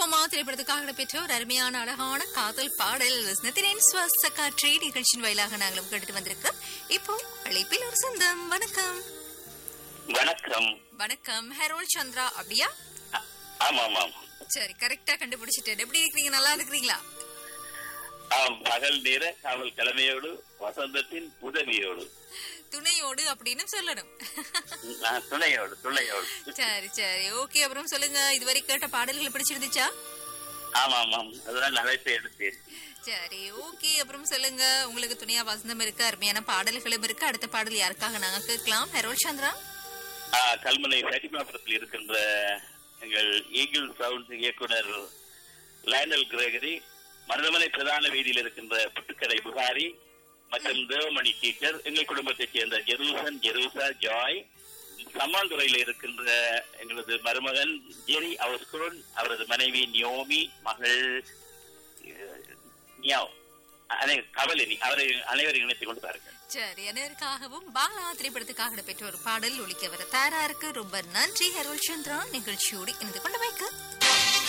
அனுபமா திரைப்படத்துக்காக பெற்ற ஒரு அருமையான அழகான காதல் பாடல் விஸ்னத்தின் சுவாச காற்றை நிகழ்ச்சியின் வாயிலாக நாங்களும் கேட்டுட்டு வந்திருக்கோம் இப்போ அழைப்பில் ஒரு சொந்தம் வணக்கம் வணக்கம் வணக்கம் ஹெரோல் சந்திரா அப்படியா அ- ஆமாம் ஆமாம் சரி கரெக்டா கண்டுபிடிச்சிட்டேன் எப்படி இருக்கிறீங்க நல்லா இருக்கிறீங்களா ஆம் பகல் நேர காவல் கிழமையோடு வசந்தத்தின் உதவியோடு துணையோடு அப்படின்னு சொல்லணும் நான் துணையோடு துணையோடு சரி சரி ஓகே அப்புறம் சொல்லுங்க இதுவரை கேட்ட பாடல்கள் பிடிச்சிருந்துச்சா ஆமாம் ஆமாம் அதெல்லாம் அழைப்பு எடுத்தேன் சரி ஓகே அப்புறம் சொல்லுங்க உங்களுக்கு துணையா வசந்தம் இருக்கு அருமையான பாடல்களும் இருக்கு அடுத்த பாடல் யாருக்காக நாங்க கேட்கலாம் ஹெரோல் சந்திரா ஆ, கல்முனை சட்டிமாபுரத்தில் இருக்கின்ற எங்கள் ஈகிள் சவுண்ட் இயக்குனர் லைனல் கிரேகரி மருதமலை பிரதான வீதியில் இருக்கின்ற புட்டுக்கடை புகாரி மற்றும் தேவமணி டீச்சர் எங்கள் குடும்பத்தைச் சேர்ந்த ஜெருசன் ஜெருசா ஜாய் சம்மாந்துறையில் இருக்கின்ற எங்களது மருமகன் ஜெரி அவஸ்கோன் அவரது மனைவி நியோமி மகள் அஹ், நியாவ் அனை- கவலினி அவரை அனைவரையும் இணைத்துக் கொண்டு பாருங்கள் சரி அனைவருக்காகவும் பாலா திரைப்படத்துக்காக பெற்ற ஒரு பாடல் ஒழிக்க வர தயாரா இருக்கு ரொம்ப நன்றி ஹெரோல் சந்திரா நிகழ்ச்சியோடு இணைந்து கொண்டு வைக்க